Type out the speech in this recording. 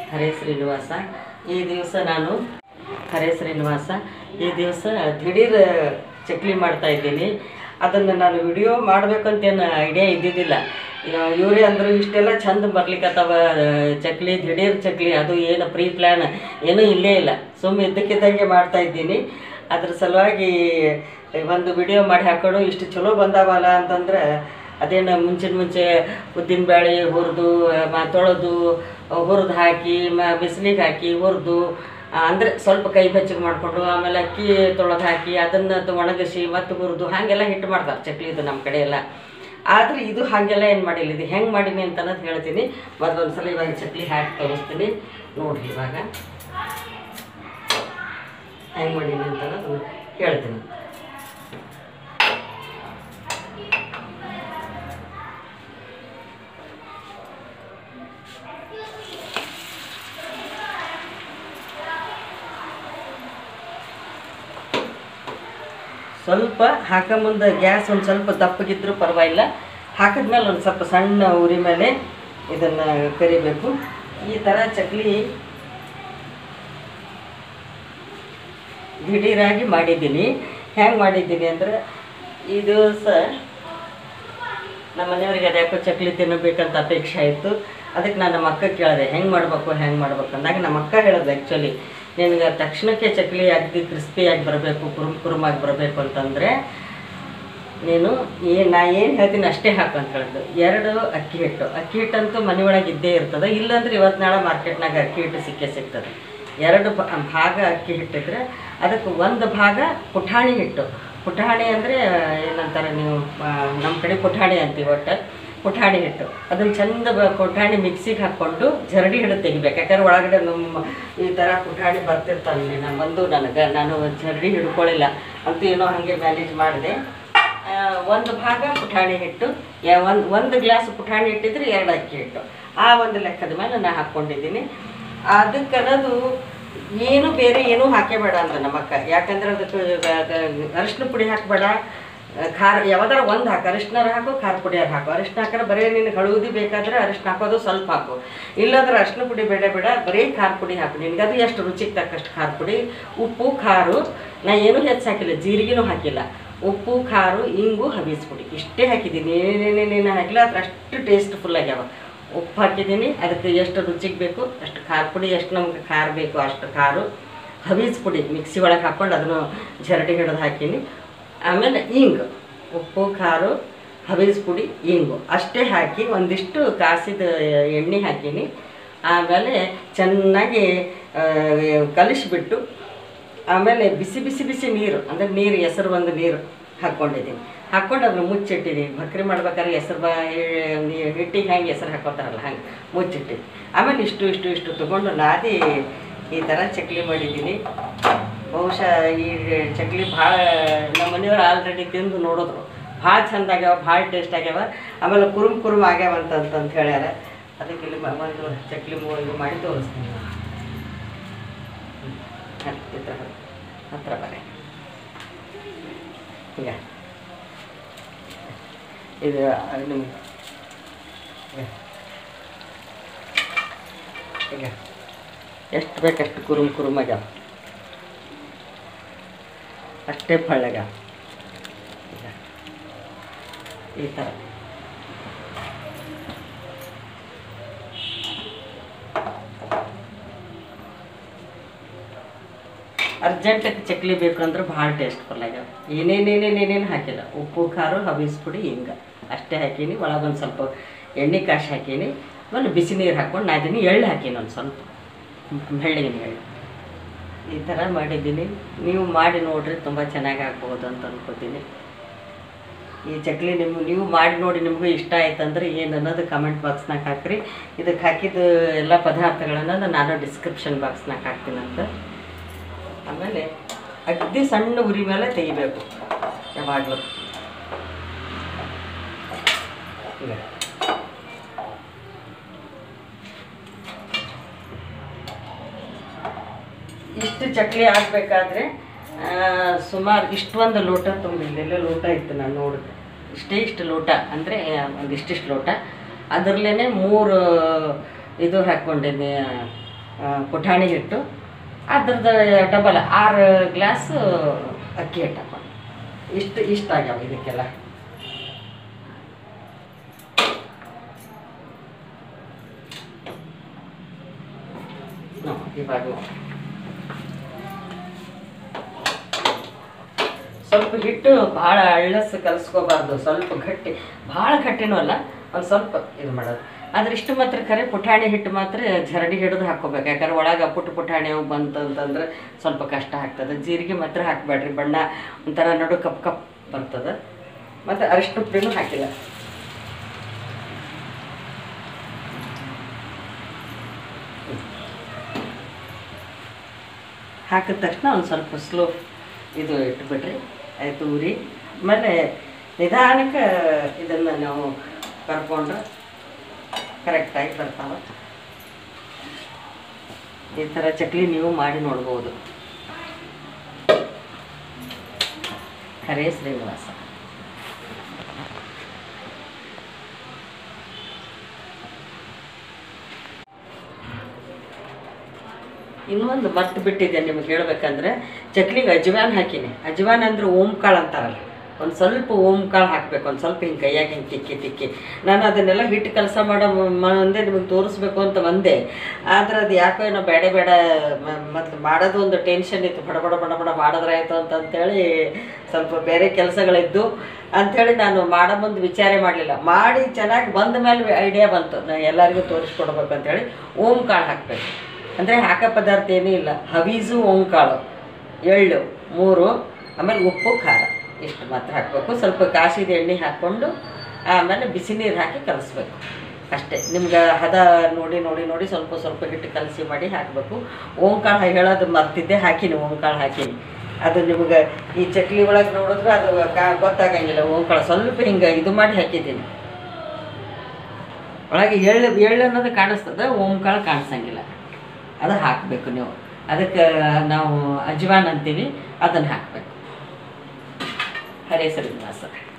ಹರೇ ಶ್ರೀನಿವಾಸ ಈ ದಿವಸ ನಾನು ಹರೇ ಶ್ರೀನಿವಾಸ ಈ ದಿವಸ ದಿಢೀರ್ ಚಕ್ಲಿ ಮಾಡ್ತಾ ಇದ್ದೀನಿ ಅದನ್ನು ನಾನು ವಿಡಿಯೋ ಮಾಡ್ಬೇಕಂತೇನು ಐಡಿಯಾ ಇದ್ದಿದ್ದಿಲ್ಲ ಇವ- ಇವರೇ ಅಂದರು ಇಷ್ಟೆಲ್ಲ ಚಂದ ಬರ್ಲಿಕ್ಕತ್ತವ ಚಕ್ಲಿ ದಿಢೀರ್ ಚಕ್ಲಿ ಅದು ಏನು ಪ್ರೀ ಪ್ಲ್ಯಾನ್ ಏನೂ ಇಲ್ಲೇ ಇಲ್ಲ ಸುಮ್ಮನೆ ಇದ್ದಕ್ಕಿದ್ದಂಗೆ ಮಾಡ್ತಾ ಇದ್ದೀನಿ ಅದ್ರ ಸಲುವಾಗಿ ಒಂದು ವಿಡಿಯೋ ಮಾಡಿ ಹಾಕೋಣ ಇಷ್ಟು ಚಲೋ ಬಂದಾವಲ್ಲ ಅಂತಂದ್ರೆ ಅದೇನು ಮುಂಚಿನ ಮುಂಚೆ ಉದ್ದಿನ ಬೇಳೆ ಹುರಿದು ಮ ತೊಳೆದು ಹುರಿದು ಹಾಕಿ ಮ ಬಿಸಿಲಿಗೆ ಹಾಕಿ ಹುರಿದು ಅಂದರೆ ಸ್ವಲ್ಪ ಕೈ ಬೆಚ್ಚಗೆ ಮಾಡಿಕೊಂಡು ಆಮೇಲೆ ಅಕ್ಕಿ ತೊಳೆದು ಹಾಕಿ ಅದನ್ನು ಒಣಗಿಸಿ ಮತ್ತು ಹುರಿದು ಹಾಗೆಲ್ಲ ಹಿಟ್ಟು ಮಾಡ್ತಾರೆ ಚಕ್ಲಿ ಇದು ನಮ್ಮ ಕಡೆ ಎಲ್ಲ ಆದರೆ ಇದು ಹಾಗೆಲ್ಲ ಏನು ಮಾಡಿಲ್ಲ ಇದು ಹೆಂಗೆ ಮಾಡೀನಿ ಅಂತ ಅನ್ನೋದು ಹೇಳ್ತೀನಿ ಮೊದಲೊಂದು ಸಲ ಇವಾಗ ಚಕ್ಲಿ ಹಾಕಿ ತೋರಿಸ್ತೀನಿ ನೋಡಿರಿ ಇವಾಗ ಹೆಂಗೆ ಮಾಡೀನಿ ಅಂತ ಅನ್ನೋದು ಹೇಳ್ತೀನಿ ಸ್ವಲ್ಪ ಹಾಕೋ ಗ್ಯಾಸ್ ಒಂದು ಸ್ವಲ್ಪ ದಪ್ಪಗಿದ್ರೂ ಪರವಾಗಿಲ್ಲ ಹಾಕಿದ್ಮೇಲೆ ಒಂದು ಸ್ವಲ್ಪ ಸಣ್ಣ ಉರಿ ಮೇಲೆ ಇದನ್ನು ಕರಿಬೇಕು ಈ ಥರ ಚಕ್ಲಿ ದಿಢೀರಾಗಿ ಮಾಡಿದ್ದೀನಿ ಹೆಂಗೆ ಮಾಡಿದ್ದೀನಿ ಅಂದರೆ ಈ ದಿವಸ ನಮ್ಮ ಮನೆಯವ್ರಿಗೆ ಅದ್ಯಾಕೋ ಚಕ್ಲಿ ತಿನ್ನಬೇಕಂತ ಅಪೇಕ್ಷೆ ಆಯಿತು ಅದಕ್ಕೆ ನಾನು ನಮ್ಮ ಅಕ್ಕ ಕೇಳಿದೆ ಹೆಂಗೆ ಮಾಡ್ಬೇಕು ಹೆಂಗೆ ಮಾಡ್ಬೇಕು ಅಂದಾಗ ನಮ್ಮ ಅಕ್ಕ ಹೇಳಿದೆ ಆ್ಯಕ್ಚುಲಿ ನಿನಗೆ ತಕ್ಷಣಕ್ಕೆ ಚಕ್ಲಿ ಅಗದಿ ಕ್ರಿಸ್ಪಿಯಾಗಿ ಬರಬೇಕು ಕುರುಮ್ ಕುರುಮಾಗಿ ಬರಬೇಕು ಅಂತಂದರೆ ನೀನು ಏನು ನಾ ಏನು ಹೇಳ್ತೀನಿ ಅಷ್ಟೇ ಹಾಕು ಅಂತ ಹೇಳಿದ್ದು ಎರಡು ಅಕ್ಕಿ ಹಿಟ್ಟು ಅಕ್ಕಿ ಹಿಟ್ಟಂತೂ ಮನೆ ಒಳಗೆ ಇದ್ದೇ ಇರ್ತದೆ ಇಲ್ಲಾಂದ್ರೆ ಇವತ್ತು ನಾಳೆ ಮಾರ್ಕೆಟ್ನಾಗ ಅಕ್ಕಿ ಹಿಟ್ಟು ಸಿಕ್ಕೇ ಸಿಗ್ತದೆ ಎರಡು ಭ- ಭಾಗ ಅಕ್ಕಿ ಹಿಟ್ಟಿದ್ರೆ ಅದಕ್ಕೆ ಒಂದು ಭಾಗ ಪುಟಾಣಿ ಹಿಟ್ಟು ಪುಟಾಣಿ ಅಂದರೆ ಏನಂತಾರೆ ನೀವು ಆ, ನಮ್ಮ ಕಡೆ ಪುಟಾಣಿ ಅಂತೀವಿ ಒಟ್ಟು ಪುಟಾಣಿ ಹಿಟ್ಟು ಅದನ್ನು ಚಂದ ಬ- ಪುಟಾಣಿ ಮಿಕ್ಸಿಗೆ ಹಾಕ್ಕೊಂಡು ಜರಡಿ ಹಿಡಿದು ತೆಗಿಬೇಕು ಯಾಕಂದ್ರೆ ಒಳಗಡೆ ನಮ್ಮ ಈ ಥರ ಪುಟಾಣಿ ಬರ್ತಿರ್ತಾನೆ ನಾನು ಬಂದು ನನಗೆ ನಾನು ಜರಡಿ ಹಿಡ್ಕೊಳ್ಳಿಲ್ಲ ಅಂತೂ ಏನೋ ಹಾಗೆ ಮ್ಯಾನೇಜ್ ಮಾಡಿದೆ ಆ, ಒಂದು ಭಾಗ ಪುಟಾಣಿ ಹಿಟ್ಟು ಒಂದು ಒಂದು ಗ್ಲಾಸ್ ಪುಟಾಣಿ ಹಿಟ್ಟಿದ್ರೆ ಎರಡು ಅಕ್ಕಿ ಹಿಟ್ಟು ಆ ಒಂದು ಲೆಕ್ಕದ ಮೇಲೆ ನಾನು ಹಾಕ್ಕೊಂಡಿದ್ದೀನಿ ಅದಕ್ಕೆ ಅನ್ನೋದು ಏನು ಬೇರೆ ಏನೂ ಹಾಕೇ ಬೇಡ ಅಂತ ನಮ್ಮ ಅಕ್ಕ ಯಾಕಂದ್ರೆ ಅದಕ್ಕೆ ಅರಿಶಿನ ಪುಡಿ ಹಾಕಬೇಡ ಖಾರ ಯಾವ್ದಾರ ಒಂದು ಹಾಕು ಅರಿಶಿನಾರ ಹಾಕು ಖಾರ ಪುಡಿಯಾರ ಹಾಕು ಅರಿಶಿನ ಹಾಕಿದ್ರೆ ಬರೀ ನಿನಗೆ ಹಳದಿ ಬೇಕಾದ್ರೆ ಅರಿಶಿನ ಹಾಕೋದು ಸ್ವಲ್ಪ ಹಾಕು ಇಲ್ಲಾಂದ್ರೆ ಅರಿಶಿನ ಪುಡಿ ಬೇಡ ಬೇಡ ಬರೀ ಖಾರ ಪುಡಿ ಹಾಕು ನಿನಗೆ ಅದು ಎಷ್ಟು ರುಚಿಗೆ ತಕ್ಕಷ್ಟು ಖಾರ ಪುಡಿ ಉಪ್ಪು ಖಾರು ನಾ ಏನೂ ಹೆಚ್ಚು ಹಾಕಿಲ್ಲ ಜೀರಿಗೆನೂ ಹಾಕಿಲ್ಲ ಉಪ್ಪು ಖಾರು ಇಂಗು ಹಬೀಸ್ ಪುಡಿ ಇಷ್ಟೇ ಹಾಕಿದ್ದೀನಿ ಏನೇನೇನೇನು ಹಾಕಿಲ್ಲ ಅದ್ರ ಅಷ್ಟು ಟೇಸ್ಟ್ಫುಲ್ ಆಗ್ಯಾವ ಉಪ್ಪು ಹಾಕಿದ್ದೀನಿ ಅದಕ್ಕೆ ಎಷ್ಟು ರುಚಿಗೆ ಬೇಕು ಅಷ್ಟು ಖಾರ ಪುಡಿ ಎಷ್ಟು ನಮ್ಗೆ ಖಾರ ಬೇಕು ಅಷ್ಟು ಖಾರು ಹಬೀಸ್ ಪುಡಿ ಮಿಕ್ಸಿ ಒಳಗೆ ಹಾಕ್ಕೊಂಡು ಅದನ್ನು ಜರಡಿ ಹಿಡಿದು ಹಾಕೀನಿ ಆಮೇಲೆ ಇಂಗು ಉಪ್ಪು ಖಾರು ಹಬೀಸ್ ಪುಡಿ ಇಂಗು ಅಷ್ಟೇ ಹಾಕಿ ಒಂದಿಷ್ಟು ಕಾಸಿದ ಎಣ್ಣೆ ಹಾಕೀನಿ ಆಮೇಲೆ ಚೆನ್ನಾಗಿ ಆ, ಕಲಿಸ್ಬಿಟ್ಟು ಆಮೇಲೆ ಬಿಸಿ ಬಿಸಿ ಬಿಸಿ ನೀರು ಅಂದರೆ ನೀರು ಹೆಸರು ಒಂದು ನೀರು ಹಾಕ್ಕೊಂಡಿದ್ದೀನಿ ಹಾಕ್ಕೊಂಡು ಅದನ್ನ ಮುಚ್ಚಿಟ್ಟಿದ್ದೀನಿ ಭಕ್ರಿ ಮಾಡ್ಬೇಕಾದ್ರೆ ಹೆಸರು ಬಾ ಹಿ- ಹಿಟ್ಟಿಗೆ ಹೆಂಗೆ ಹೆಸರು ಹಾಕೋತಾರಲ್ಲ ಹಂಗೆ ಮುಚ್ಚಿಟ್ಟಿದ್ದೀನಿ ಆಮೇಲೆ ಇಷ್ಟು ಇಷ್ಟು ಇಷ್ಟು ತೊಗೊಂಡು ನಾದಿ ಈ ಥರ ಚಕ್ಲಿ ಮಾಡಿದ್ದೀನಿ ಬಹುಶಃ ಈ ಚಕ್ಲಿ ಭಾಳ ನಮ್ಮ ಮನೆಯವ್ರು ಆಲ್ರೆಡಿ ತಿಂದು ನೋಡಿದ್ರು ಭಾಳ ಚಂದ ಆಗ್ಯಾವ ಭಾಳ ಟೇಸ್ಟ್ ಆಗ್ಯಾವ ಆಮೇಲೆ ಕುರುಮ್ ಕುರುಮ್ ಆಗ್ಯಾವ ಅಂತ ಅಂತಂತ ಹೇಳ್ಯಾರ ಅದಕ್ಕೆ ಇಲ್ಲಿ ಮ- ಒಂದು ಚಕ್ಲಿ ಮೂ- ಇದು ಮಾಡಿ ತೋರಿಸ್ತೀನಿ ನಾನು. ಹತ್ತಿರ ಹತ್ರ ಬರ ಈಗ ಇದು ನಿಮ್ಗೆ ಈಗ. ಈಗ ಎಷ್ಟು ಬೇಕಷ್ಟು ಕುರುಮ್ ಕುರುಮ್ ಆಗ್ಯಾವ ಅಷ್ಟೇ ಪಳ್ಳಗ್ಯಾವ ಈಗ ಈ ಥರ ಅರ್ಜೆಂಟಕ್ಕೆ ಚಕ್ಲಿ ಬೇಕು ಅಂದ್ರೆ ಭಾಳ ಟೇಸ್ಟ್ಫುಲ್ ಆಗ್ಯಾವ ಏನೇನೇನೇನೇನೇನು ಹಾಕಿಲ್ಲ ಉಪ್ಪು ಖಾರ ಹಬೀಸ್ ಪುಡಿ ಹಿಂಗೆ ಅಷ್ಟೇ ಹಾಕೀನಿ ಒಳಗೊಂದು ಸ್ವಲ್ಪ ಎಣ್ಣೆ ಕಾಶಿ ಹಾಕೀನಿ ಆಮೇಲೆ ಬಿಸಿ ನೀರು ಹಾಕ್ಕೊಂಡು ನಾದಿನಿ ಎಳ್ಳು ಹಾಕೀನಿ ಒಂದು ಸ್ವಲ್ಪ ಬೆಳ್ಳಿಗಿನ ಎಳ್ಳು ಈ ಥರ ಮಾಡಿದ್ದೀನಿ ನೀವು ಮಾಡಿ ನೋಡ್ರಿ ತುಂಬ ಚೆನ್ನಾಗಿ ಆಗ್ಬೋದು ಅಂತ ಅನ್ಕೋತೀನಿ ಈ ಚಕ್ಲಿ ನಿಮ್ಗೆ ನೀವು ಮಾಡಿ ನೋಡಿ ನಿಮಗೂ ಇಷ್ಟ ಆಯ್ತಂದ್ರೆ ಏನು ಅನ್ನೋದು ಕಮೆಂಟ್ ಬಾಕ್ಸ್ನಾಗ ಹಾಕ್ರಿ ಇದಕ್ಕೆ ಹಾಕಿದ ಎಲ್ಲ ಪದಾರ್ಥಗಳನ್ನು ನಾನು ಡಿಸ್ಕ್ರಿಪ್ಷನ್ ಬಾಕ್ಸ್ನಾಗ ಹಾಕ್ತೀನಂತ ಆಮೇಲೆ ಅಗ್ದಿ ಸಣ್ಣ ಉರಿ ಮೇಲೆ ತೆಗಿಬೇಕು ಯಾವಾಗಲೂ ಇಷ್ಟು ಚಕ್ಲಿ ಆಗಬೇಕಾದ್ರೆ ಸುಮಾರು ಇಷ್ಟೊಂದು ಲೋಟ ತುಂಬ ಇಲ್ಲೆಲ್ಲ ಲೋಟ ಇತ್ತು ನಾನು ನೋಡಿದೆ ಇಷ್ಟೇ ಇಷ್ಟು ಲೋಟ ಅಂದರೆ ಒಂದು ಇಷ್ಟಿಷ್ಟು ಲೋಟ ಅದರಲ್ಲೇ ಮೂರು ಇದು ಹಾಕ್ಕೊಂಡೇನಿ ಆ, ಪುಟಾಣಿ ಹಿಟ್ಟು ಅದ್ರದ್ದು ಡಬಲ್ ಆರು ಗ್ಲಾಸ್ ಅಕ್ಕಿ ಹಿಟ್ಟಪ್ಪ ಇಷ್ಟು ಇಷ್ಟ ಆಗ್ಯಾವ ಇದಕ್ಕೆಲ್ಲ ನೋಡಿ, ಇವಾಗ ನೋಡಿ. ಸ್ವಲ್ಪ ಹಿಟ್ಟು ಭಾಳ ಅಳ್ಳಸ್ ಕಲಿಸ್ಕೋಬಾರ್ದು ಸ್ವಲ್ಪ ಗಟ್ಟಿ ಭಾಳ ಗಟ್ಟಿನೂ ಅಲ್ಲ ಒಂದು ಸ್ವಲ್ಪ ಇದು ಮಾಡೋದು ಆದ್ರೆ ಇಷ್ಟು ಮಾತ್ರ ಕರೆ ಪುಟಾಣಿ ಹಿಟ್ಟು ಮಾತ್ರ ಜರಡಿ ಹಿಡಿದು ಹಾಕ್ಕೋಬೇಕು ಯಾಕಂದ್ರೆ ಒಳಗೆ ಪುಟ್ಟ ಪುಟಾಣಿ ಅವು ಬಂತು ಅಂತಂದ್ರೆ ಸ್ವಲ್ಪ ಕಷ್ಟ ಆಗ್ತದೆ ಜೀರಿಗೆ ಮಾತ್ರ ಹಾಕಬೇಡ್ರಿ ಬಣ್ಣ ಒಂಥರ ನಡು ಕಪ್ ಕಪ್ ಬರ್ತದೆ ಮತ್ತು ಅರಿಶಿನ ಪುಡಿನೂ ಹಾಕಿಲ್ಲ ಹಾಕಿದ ತಕ್ಷಣ ಒಂದು ಸ್ವಲ್ಪ ಸ್ಲೋ ಇದು ಇಟ್ಬಿಟ್ರಿ ಆಯಿತು ಉರಿ ಆಮೇಲೆ ನಿಧಾನಕ್ಕೆ ಇದನ್ನು ನಾವು ಕರ್ಕೊಂಡ್ರೆ ಕರೆಕ್ಟಾಗಿ ಬರ್ತಾವೆ ಈ ಥರ ಚಕ್ಲಿ ನೀವು ಮಾಡಿ ನೋಡ್ಬೋದು ಹರೇ ಶ್ರೀನಿವಾಸ ಇನ್ನೊಂದು ಮರ್ತು ಬಿಟ್ಟಿದ್ದೆ ನಿಮ್ಗೆ ಹೇಳ್ಬೇಕಂದ್ರೆ ಚಕ್ಲಿಗೆ ಅಜ್ವಾನ್ ಹಾಕಿನಿ ಅಜ್ವಾನ್ ಅಂದ್ರೆ ಓಂ ಕಾಳು ಅಂತಾರಲ್ಲ ಒಂದು ಸ್ವಲ್ಪ ಓಂ ಕಾಳು ಹಾಕ್ಬೇಕು ಒಂದು ಸ್ವಲ್ಪ ಹಿಂಗೆ ಕೈಯಾಗ ಹಿಂಗೆ ತಿಕ್ಕಿ ತಿಕ್ಕಿ ನಾನು ಅದನ್ನೆಲ್ಲ ಹಿಟ್ಟು ಕೆಲಸ ಮಾಡೋ ಮುಂದೆ ನಿಮಗೆ ತೋರಿಸ್ಬೇಕು ಅಂತ ಬಂದೆ ಆದ್ರೆ ಅದು ಯಾಕೋ ಏನೋ ಬೇಡ ಬೇಡ ಮತ್ತು ಮಾಡೋದು ಒಂದು ಟೆನ್ಷನ್ ಇತ್ತು ಬಡ ಬಡ ಬಡ ಬಡ ಮಾಡಿದ್ರಾಯ್ತು ಅಂತ ಅಂತೇಳಿ ಸ್ವಲ್ಪ ಬೇರೆ ಕೆಲಸಗಳಿದ್ದು ಅಂಥೇಳಿ ನಾನು ಮಾಡೋ ಮುಂದೆ ವಿಚಾರ ಮಾಡಲಿಲ್ಲ ಮಾಡಿ ಚೆನ್ನಾಗಿ ಬಂದ ಮೇಲೆ ಐಡಿಯಾ ಬಂತು ನಾನು ಎಲ್ಲರಿಗೂ ತೋರಿಸ್ಕೊಡ್ಬೇಕು ಅಂತೇಳಿ ಓಂ ಕಾಳು ಹಾಕಬೇಕು ಅಂದರೆ ಹಾಕೋ ಪದಾರ್ಥ ಏನೂ ಇಲ್ಲ ಹವೀಸು ಓಂಕಾಳು ಎಳ್ಳು ಮೂರು ಆಮೇಲೆ ಉಪ್ಪು ಖಾರ ಇಷ್ಟು ಮಾತ್ರ ಹಾಕಬೇಕು ಸ್ವಲ್ಪ ಕಾಸಿದ ಎಣ್ಣೆ ಹಾಕ್ಕೊಂಡು ಆಮೇಲೆ ಬಿಸಿ ನೀರು ಹಾಕಿ ಕಲಿಸ್ಬೇಕು ಅಷ್ಟೇ ನಿಮ್ಗೆ ಹದ ನೋಡಿ ನೋಡಿ ನೋಡಿ ಸ್ವಲ್ಪ ಸ್ವಲ್ಪ ಹಿಟ್ಟು ಕಲಸಿ ಮಾಡಿ ಹಾಕಬೇಕು ಓಂಕಾಳು ಹೇಳೋದು ಮರ್ತಿದ್ದೆ ಹಾಕಿನಿ ಓಂಕಾಳು ಹಾಕೀನಿ ಅದು ನಿಮ್ಗೆ ಈ ಚಕ್ಲಿ ಒಳಗೆ ನೋಡಿದ್ರೆ ಅದು ಕಾ ಗೊತ್ತಾಗಂಗಿಲ್ಲ ಓಂಕಾಳು ಸ್ವಲ್ಪ ಹಿಂಗೆ ಇದು ಮಾಡಿ ಹಾಕಿದ್ದೀನಿ ಒಳಗೆ ಎಳ್ಳು ಎಳ್ಳು ಅನ್ನೋದು ಕಾಣಿಸ್ತದೆ ಓಂಕಾಳು ಕಾಣಿಸಂಗಿಲ್ಲ ಅದು ಹಾಕಬೇಕು ನೀವು ಅದಕ್ಕೆ ನಾವು ಅಜ್ವಾನ್ ಅಂತೀವಿ ಅದನ್ನು ಹಾಕಬೇಕು ಹರೇ ಶ್ರೀನಿವಾಸ